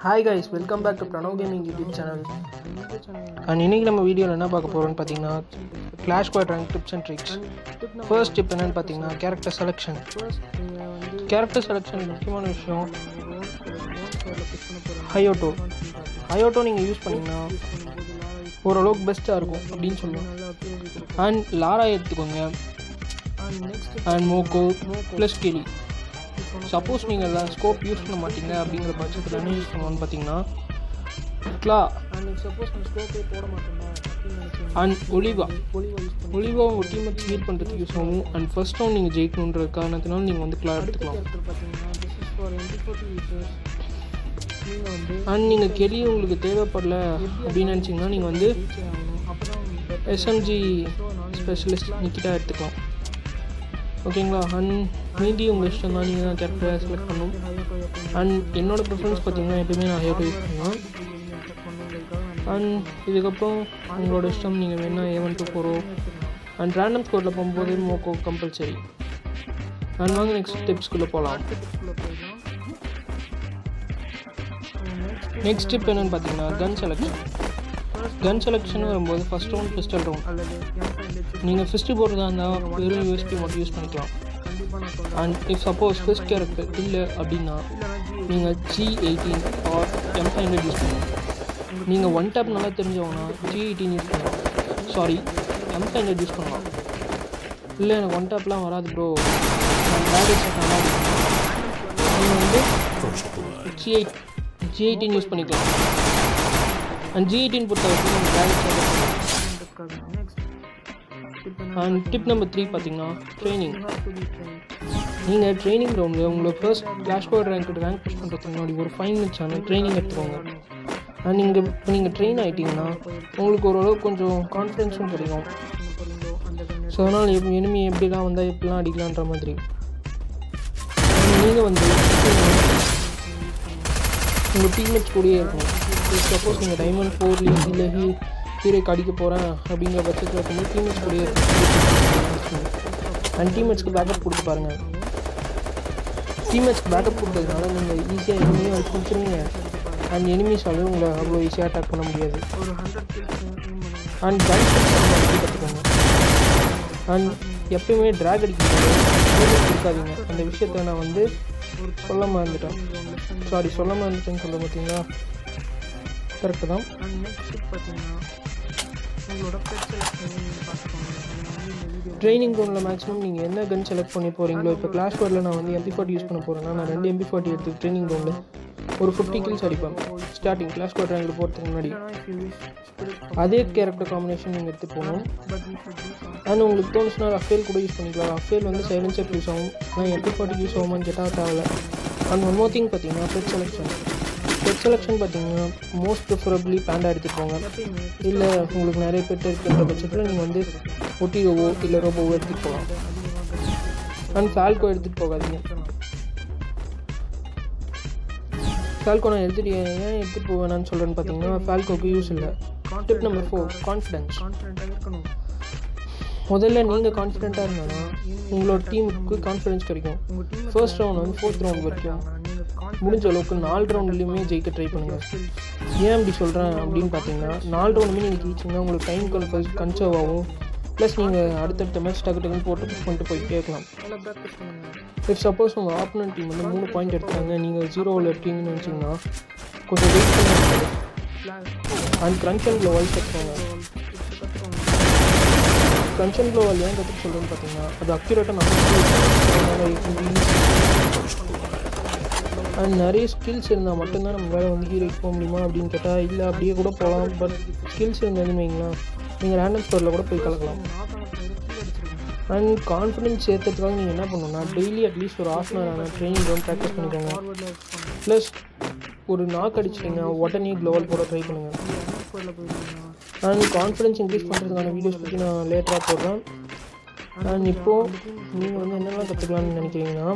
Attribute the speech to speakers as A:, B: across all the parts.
A: hi guys welcome back to Pranav gaming YouTube channel and இன்னைக்கு நம்ம வீடியோவில் என்ன பார்க்க போகிறோம்னு பார்த்தீங்கன்னா clash squad rank tips and tricks first tip என்னன்னு பார்த்தீங்கன்னா கேரக்டர் செலெக்ஷன் கேரக்டர் செலெக்ஷன் முக்கியமான விஷயம் ஹையோட்டோ ஹையோட்டோ நீங்கள் யூஸ் பண்ணிங்கன்னா ஓரளவுக்கு பெஸ்ட்டாக இருக்கும் அப்படின்னு சொல்லுவோம் அண்ட் லாரா எடுத்துக்கோங்க and Moco plus Kelly suppose நீங்கள் எல்லாம் ஸ்கோப் யூஸ் பண்ண மாட்டீங்க அப்படிங்கிற பட்சத்தில் என்ன யூஸ் பண்ணுவோன்னு பார்த்தீங்கன்னா க்ளா அண்ட் ஒலிவா ஒலிவா உங்கள் டீமை ஹீல் பண்ணுறதுக்கு யூஸ் ஆகும் அண்ட் ஃபர்ஸ்ட் ரவுண்ட் நீங்கள் ஜெயிக்கணுன்ற காரணத்தினால நீங்கள் வந்து க்ளா எடுத்துக்கலாம் அண்ட் நீங்கள் கெளி உங்களுக்கு தேவைப்படல அப்படின்னு நினச்சிங்கன்னா நீங்கள் வந்து எஸ்எம்ஜி ஸ்பெஷலிஸ்ட் நிக்கிட்டா எடுத்துக்கலாம் ஓகேங்களா அண்ட் மீதி உங்கள் இஷ்டம் தான் நீங்கள் தான் கேரக்டரை செலக்ட் பண்ணணும் அண்ட் என்னோடய ப்ரிஃபரன்ஸ் பார்த்தீங்கன்னா எப்பயுமே நான் ஹேட்டோ யூஸ் பண்ணுவேன் அண்ட் இதுக்கப்புறம் உங்களோட இஷ்டம் நீங்கள் வேணால் ஏவன் டூ ஃபோரோ அண்ட் ரேண்டம் ஸ்கோரில் போகும்போது மோக்கோ கம்பல்சரி அண்ட் வாங்க நெக்ஸ்ட் டிப்ஸ்குள்ளே போகலாம் நெக்ஸ்ட் டிப் என்னென்னு பார்த்தீங்கன்னா கன் செலெக்ஷன் கன் செலெக்ஷன் வரும்போது ஃபஸ்ட் ரவுண்ட் பிஸ்டல் ரவுண்ட் நீங்கள் ஃபிஸ்ட்டு போடுறதா இருந்தால் வெறும் யூஎஸ்பி மட்டும் யூஸ் பண்ணிக்கலாம் and if suppose first character இல்லை அப்படின்னா நீங்கள் G eighteen or M five hundred use பண்ணலாம் நீங்கள் ஒன் டேப் நல்லா தெரிஞ்சவங்கன்னா ஜி எயிட்டீன் யூஸ் பண்ணலாம் sorry M five hundred use பண்ணலாம் இல்லை எனக்கு ஒன் டேப்லாம் வராது ப்ரோ நான் பேரேஜ் நல்லா நீங்கள் வந்து G eight G eighteen use பண்ணிக்கலாம் அண்ட் ஜி எயிட்டீன் பொறுத்த வரைக்கும் நம்ம பேரேஜ் அண்ட் டிப் நம்பர் த்ரீ பார்த்தீங்கன்னா ட்ரைனிங் நீங்கள் ட்ரைனிங் கிரவுண்டில் உங்களை first clash squad rank rank push பண்ணுறதுக்கு முன்னாடி ஒரு ஃபைவ் மினிட்ஸ் ஆனால் ட்ரைனிங் எடுத்துக்கோங்க அண்ட் நீங்கள் இப்போ நீங்கள் ட்ரெயின் ஆகிட்டீங்கன்னா உங்களுக்கு ஓரளவுக்கு கொஞ்சம் கான்ஃபிடென்ஸும் கிடைக்கும் ஸோ அதனால் எப் எனிமி எப்படிலாம் வந்தால் எப்படிலாம் அடிக்கலான்ற மாதிரி நீங்கள் வந்து உங்கள் டீம்மேட்ஸ் கூடயே இருக்கணும் சப்போஸ் நீங்கள் டைமண்ட் ஃபோர்லேயும் இல்லை ஹீ ஹீரோக்கு அடிக்க போகிறேன் அப்படிங்கிற பட்சத்தில் இருக்கும்போது டீம்மேட்ஸ் கூடயே இருக்கணும் அண்ட் டீம்மேட்ஸ்க்கு பேக்கப் கொடுத்து பாருங்கள் டீம்மேட்ஸ்க்கு பேக்கப் கொடுத்ததுனால நீங்கள் ஈஸியாக எனிமியும் அடிச்சு முடிச்சிருவீங்க அண்ட் எனிமிஸாலும் உங்களை அவ்வளோ ஈஸியாக அட்டாக் பண்ண முடியாது அண்ட் கன் கற்றுக்கோங்க அண்ட் எப்பயுமே ட்ராக் அடிக்கும்போது இருக்காதீங்க அந்த விஷயத்த நான் வந்து சொல்ல மறந்துட்டேன் சாரி சொல்ல மறந்துட்டேன்னு சொல்ல பார்த்தீங்களா கரெக்டு தான் ட்ரைனிங் ரூமில் மேக்ஸிமம் நீங்கள் என்ன கன் செலக்ட் பண்ணி போகிறீங்களோ இப்போ கிளாஸ் ஃபோரில் நான் வந்து எம்பி ஃபார்ட்டி யூஸ் பண்ண போகிறேன்னா நான் ரெண்டு எம்பி ஃபார்ட்டி எடுத்து ட்ரைனிங் ரூமில் ஒரு ஃபிஃப்டி கில்ஸ் அடிப்பேன் ஸ்டார்டிங் கிளாஸ் ஃபோர் ரேங்கில் போகிறதுக்கு முன்னாடி அதே கேரக்டர் காம்பினேஷன் நீங்கள் எடுத்து போகணும் அண்ட் உங்களுக்கு தோணுச்சுன்னா ரஃபேல் கூட யூஸ் பண்ணிக்கலாம் ரஃபேல் வந்து சைலன்சர் யூஸ் ஆகும் ஆனால் எம்பி ஃபார்ட்டி யூஸ் ஆகுமான்னு கேட்டால் தேவையில்ல அண்ட் ஒன் மோர் திங் பார்த்தீங்கன்னா பெட் செலெக்ஷன் பெட் செலெக்ஷன் பார்த்தீங்கன்னா மோஸ்ட் ப்ரிஃபரபிளி பேண்டா எடுத்துகிட்டு போங்க இல்லை உங்களுக்கு நிறைய பெட் இருக்குன்ற பட்சத்தில் நீங்கள் வந்து ஒட்டிரோவோ இல்லை ரோபோவோ எடுத்துகிட்டு போகலாம் அண்ட் ஃபால்கோ எடுத்துகிட்டு போகாதீங்க ஃபால்கோ நான் எடுத்துகிட்டு ஏன் எடுத்துகிட்டு போவேனான்னு சொல்கிறேன்னு பார்த்தீங்கன்னா ஃபால்கோக்கு யூஸ் இல்லை டிப் நம்பர் ஃபோர் கான்ஃபிடென்ஸ் முதல்ல நீங்கள் கான்ஃபிடென்ட்டாக இருந்தாலும் உங்களோட டீமுக்கு கான்ஃபிடென்ஸ் கிடைக்கும் ஃபர்ஸ்ட் ரவுண்ட் வந்து ஃபோர்த் ரவுண்ட் வரைக்கும் முடிஞ்ச அளவுக்கு நாலு ரவுண்ட்லேயுமே ஜெயிக்க ட்ரை பண்ணுங்கள் ஏன் அப்படி சொல்கிறேன் அப்படின்னு பார்த்தீங்கன்னா நாலு ரவுண்டுமே நீங்கள் ஜெயிச்சிங்கன்னா உங்களுக்கு டைம் கன்ஃபர்ஸ் கன்சர்வ் ஆகும் ப்ளஸ் நீங்கள் அடுத்தடுத்த மேட்ச் டக்கு டக்குன்னு போட்டு புஷ் பண்ணிட்டு போய் கேட்கலாம் இஃப் சப்போஸ் உங்கள் ஆப்போனன்ட் டீம் வந்து மூணு பாயிண்ட் எடுத்தாங்க நீங்கள் ஜீரோவில் இருக்கீங்கன்னு நினச்சிங்கன்னா கொஞ்சம் வெயிட் பண்ணி அண்ட் க்ரன்ச் அண்ட் க்ளோவல் கற்றுக்கோங்க க்ரன்ச் அண்ட் க்ளோவல் ஏன் கற்றுக்க சொல்கிறேன்னு பார்த்தீங்கன்னா அது அக்யூரேட்டாக நம்ம அண்ட் நிறைய ஸ்கில்ஸ் இருந்தால் மட்டும்தான் நம்ம வேலை வந்து ஹீரோக்கு போக முடியுமா அப்படின்னு கேட்டால் இல்லை அப்படியே கூட போகலாம் பட் ஸ்கில்ஸ் இருந்ததுன்னு வைங்களேன் நீங்கள் ரேண்டம் ஸ்டோரில் கூட போய் கலக்கலாம் அண்ட் கான்ஃபிடென்ஸ் சேர்த்துறதுக்காக நீங்கள் என்ன பண்ணணும்னா டெய்லி அட்லீஸ்ட் ஒரு half an hour training round practice பண்ணிக்கோங்க ப்ளஸ் ஒரு நாக் அடிச்சிட்டிங்க உடனே க்ளோவல் போட ட்ரை பண்ணுங்கள் அண்ட் கான்ஃபிடென்ஸ் இன்க்ரீஸ் பண்ணுறதுக்கான வீடியோஸ் பற்றி நான் லேட்டராக போடுறேன் அண்ட் இப்போது நீங்கள் வந்து என்னெல்லாம் கற்றுக்கலாம்னு நினைக்கிறீங்கன்னா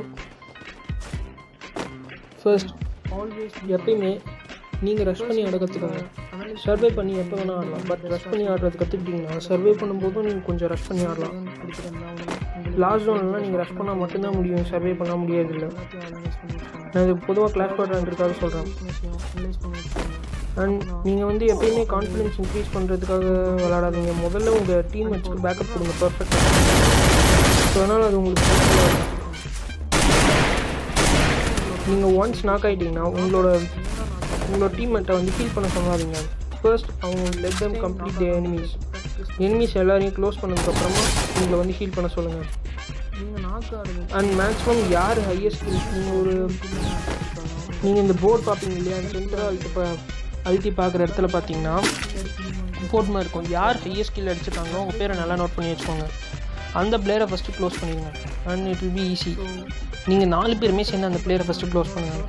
A: ஃபர்ஸ்ட் எப்பயுமே நீங்கள் ரஷ் பண்ணி ஆட கற்றுக்கோங்க சர்வே பண்ணி எப்போ வேணால் ஆடலாம் பட் ரஷ் பண்ணி ஆடுறது கற்றுக்கிட்டிங்கன்னா சர்வே பண்ணும்போதும் நீங்கள் கொஞ்சம் ரஷ் பண்ணி ஆடலாம் லாஸ்ட் ஜோன்லாம் நீங்கள் ரஷ் பண்ணால் மட்டும்தான் முடியும் சர்வே பண்ண முடியாது இல்லை நான் இது பொதுவாக கிளாஸ் பண்ணுறதுக்காக சொல்கிறேன் அண்ட் நீங்கள் வந்து எப்பயுமே கான்ஃபிடன்ஸ் இன்க்ரீஸ் பண்ணுறதுக்காக விளாடாதீங்க முதல்ல உங்கள் டீம் மேட்ச்க்கு பேக்கப் கொடுங்க பர்ஃபெக்டாக ஸோ அதனால் அது உங்களுக்கு helpful-ஆ இருக்கும் நீங்கள் ஒன்ஸ் நாக் ஆகிட்டீங்கன்னா உங்களோட உங்களோட டீம்மேட்டை வந்து ஃபீல் பண்ண சொல்லாதீங்க ஃபர்ஸ்ட் அவங்க let them complete the enemies enemies எல்லாரையும் க்ளோஸ் பண்ணதுக்கப்புறமா உங்களை வந்து ஹீல் பண்ண சொல்லுங்கள்
B: நீங்கள் நாக்கு ஆடுது
A: அண்ட் மேக்ஸிமம் யார் ஹையஸ்ட் நீங்கள் ஒரு நீங்கள் இந்த போர்ட் பார்ப்பீங்க இல்லையா சென்டராக அழுத்தி பா அழுத்தி பார்க்குற இடத்துல பார்த்தீங்கன்னா போர்ட் மாதிரி இருக்கும் யார் ஹையஸ்ட் ஸ்கில் அடிச்சிருக்காங்களோ உங்கள் பேரை நல்லா நோட் பண்ணி வச்சுக்கோங்க அந்த பிளேயரை ஃபஸ்ட்டு க்ளோஸ் பண்ணிடுங்க and it will be easy நீங்கள் நாலு பேருமே சேர்ந்து அந்த பிளேயரை ஃபஸ்ட்டு க்ளோஸ் பண்ணுங்கள்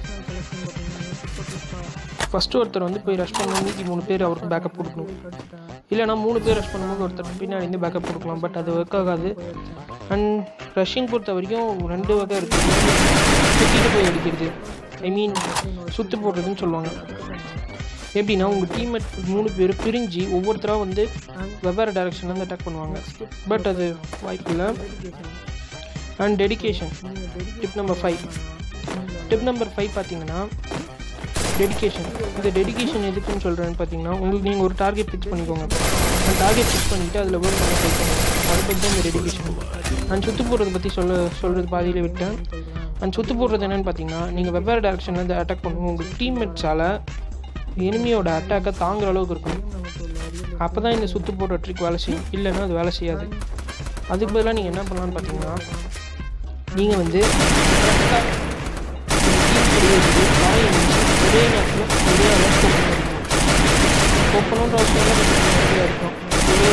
A: ஃபஸ்ட்டு ஒருத்தர் வந்து போய் ரஷ் பண்ணணும் மீதி மூணு பேர் அவருக்கு பேக்கப் கொடுக்கணும் இல்லைனா மூணு பேர் ரஷ் பண்ணும்போது ஒருத்தர் பின்னாடி இருந்து பேக்கப் கொடுக்கலாம் பட் அது ஒர்க் ஆகாது அண்ட் ரஷ்ஷிங் பொறுத்த வரைக்கும் ரெண்டு வகை இருக்குது சுற்றிட்டு போய் அடிக்கிறது ஐ மீன் சுத்து போடுறதுன்னு சொல்லுவாங்க எப்படின்னா உங்கள் டீம்மேட் மூணு பேர் பிரிஞ்சு ஒவ்வொருத்தராக வந்து வெவ்வேறு டைரக்ஷன்ல இருந்து அட்டாக் பண்ணுவாங்க பட் அது வாய்ப்பு இல்லை and dedication tip number five tip number five பார்த்தீங்கன்னா டெடிகேஷன் இந்த டெடிகேஷன் எதுக்குன்னு சொல்கிறேன்னு பார்த்தீங்கன்னா உங்களுக்கு நீங்கள் ஒரு டார்கெட் ஃபிக்ஸ் பண்ணிக்கோங்க அந்த டார்கெட் ஃபிக்ஸ் பண்ணிவிட்டு அதில் ஒர்க் பண்ண ட்ரை பண்ணுங்க அதை பற்றி தான் இந்த டெடிகேஷன் அண்ட் சுற்று போடுறத பற்றி சொல்ல சொல்கிறது பாதியிலே விட்டேன் அண்ட் சுற்று போடுறது என்னென்னு பார்த்தீங்கன்னா நீங்கள் வெவ்வேறு டேரக்ஷன்லேருந்து அட்டாக் பண்ணுவோம் உங்கள் டீம்மேட்ஸால் எனிமியோட அட்டாக்கை தாங்குற அளவுக்கு இருக்கணும் அப்போ தான் இந்த சுற்று போடுற ட்ரிக் வேலை செய்யும் இல்லைன்னா அது வேலை செய்யாது அதுக்கு பதிலாக நீங்கள் என்ன பண்ணலான்னு பார்த்தீங்கன்னா நீங்கள் வந்து correct-ஆ ஒரே நேரத்தில் ஒரே அளவு ஸ்கோப் பண்ண முடியும் ஸ்கோப் பண்ணணுன்ற அவசியம் இல்லை இருக்கும் ஒரே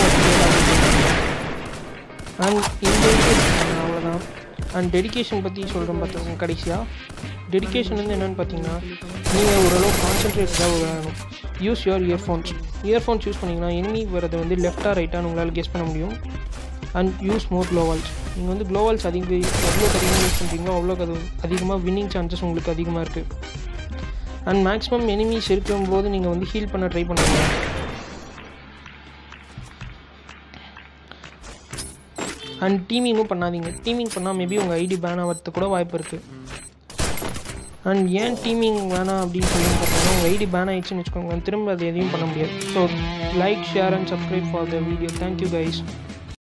A: அண்ட் இந்த இது அவ்வளோதான் அண்ட் டெடிகேஷன் பற்றி சொல்கிறேன் பார்த்துக்கோங்க கடைசியாக டெடிகேஷன் வந்து என்னென்னு பார்த்தீங்கன்னா நீங்கள் ஓரளவு கான்சென்ட்ரேட்டடாக விளையாடணும் use your earphones earphones use பண்ணிங்கன்னா எனிமி வரது வந்து லெஃப்டாக ரைட்டாக உங்களால் கெஸ் பண்ண முடியும் அண்ட் யூஸ் மோர் க்ளோவால்ஸ் நீங்கள் வந்து க்ளோவால்ஸ் அதிகம் எவ்வளோக்கு அதிகமாக யூஸ் பண்ணுறீங்களோ அவ்வளோக்கு அது அதிகமாக வின்னிங் சான்சஸ் உங்களுக்கு அதிகமாக இருக்குது அண்ட் மேக்ஸிமம் எனிமீஸ் இருக்கும்போது நீங்கள் வந்து ஹீல் பண்ண ட்ரை பண்ணுங்க அண்ட் டீமிங்கும் பண்ணாதீங்க டீமிங் பண்ணால் மேபி உங்கள் ஐடி பேன் ஆகிறதுக்கு கூட வாய்ப்பு இருக்குது அண்ட் ஏன் டீமிங் வேணாம் அப்படின்னு சொல்லி பார்த்தீங்கன்னா உங்கள் ஐடி பேன் ஆயிடுச்சுன்னு வச்சுக்கோங்க திரும்ப அது எதையும் பண்ண முடியாது so like share and subscribe for the video thank you guys